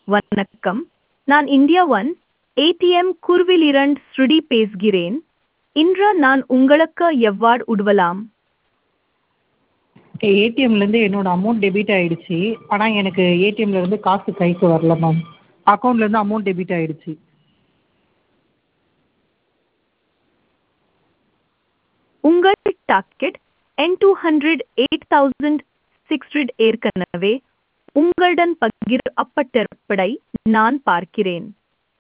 வணக்கம் நான் India one ATM குர்விலிரண்ட் ஸ்ருடி பேசுகிறேன் இன்று நான் உங்களுக்கு எவ்வாறு உதவலாம் ஏடிஎம்லேருந்து என்னோட அமௌண்ட் டெபிட் ஆகிடுச்சி ஆனால் எனக்கு ஏடிஎம்லேருந்து காசு கைக்கு வரல மேம் அக்கௌண்ட்லேருந்து அமௌண்ட் டெபிட் ஆகிடுச்சி உங்கள் docket N two hundred eight thousand six ஏற்கனவே உங்களுடன் பகிரப்பட்டிருப்பதை நான் பார்க்கிறேன்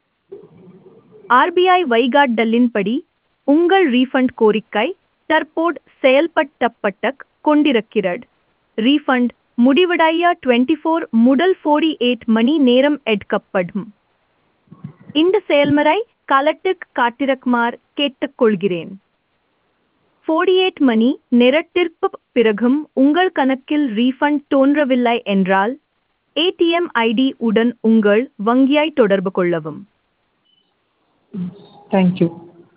ஆர்பிஐ வழிகாட்டலின்படி உங்கள் ரீஃபண்ட் கோரிக்கை தற்போது செயல்படுத்தப்பட்டு கொண்டிருக்கிறது ரீஃபண்ட் முடிவடைய டுவெண்ட்டி ஃபோர் முதல் ஃபோர்டி எயிட் மணி நேரம் எடுக்கப்படும் இந்த செயல்முறை காலத்துக்கு காட்டிருக்குமாறு கேட்டுக்கொள்கிறேன் ஃபோர்டி எயிட் மணி நேரத்திற்கு பிறகும் உங்கள் கணக்கில் ரீஃபண்ட் தோன்றவில்லை என்றால் ஏடிஎம் ஐடி உடன் உங்கள் வங்கியை தொடர்பு கொள்ளவும் தேங்க்யூ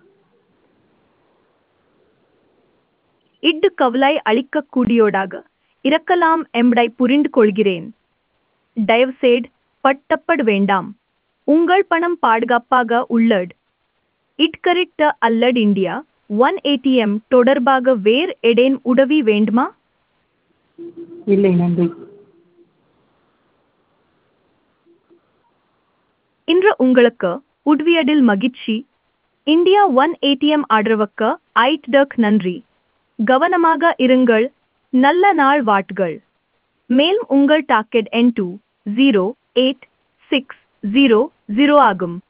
இட்டு கவலை அளிக்கக்கூடியதாக இருக்கலாம் என்பதை புரிந்து கொள்கிறேன் தயவுசெய்து பட்டப்பட வேண்டாம் உங்கள் பணம் பாதுகாப்பாக உள்ளது இட்கரிட்ட அல்லது இந்தியா ஒன் ஏடிஎம் தொடர்பாக வேறு எடேன் உதவி வேண்டுமா இல்லை நன்றி இன்று உங்களுக்கு உதவியதில் மகிழ்ச்சி இந்தியா ஒன் ஏடிஎம் ஆதரவுக்கு ஐட்டக் நன்றி கவனமாக இருங்கள் நல்ல நாள் வாட்கள் மேலும் உங்கள் docket N two zero eight six zero zero ஆகும்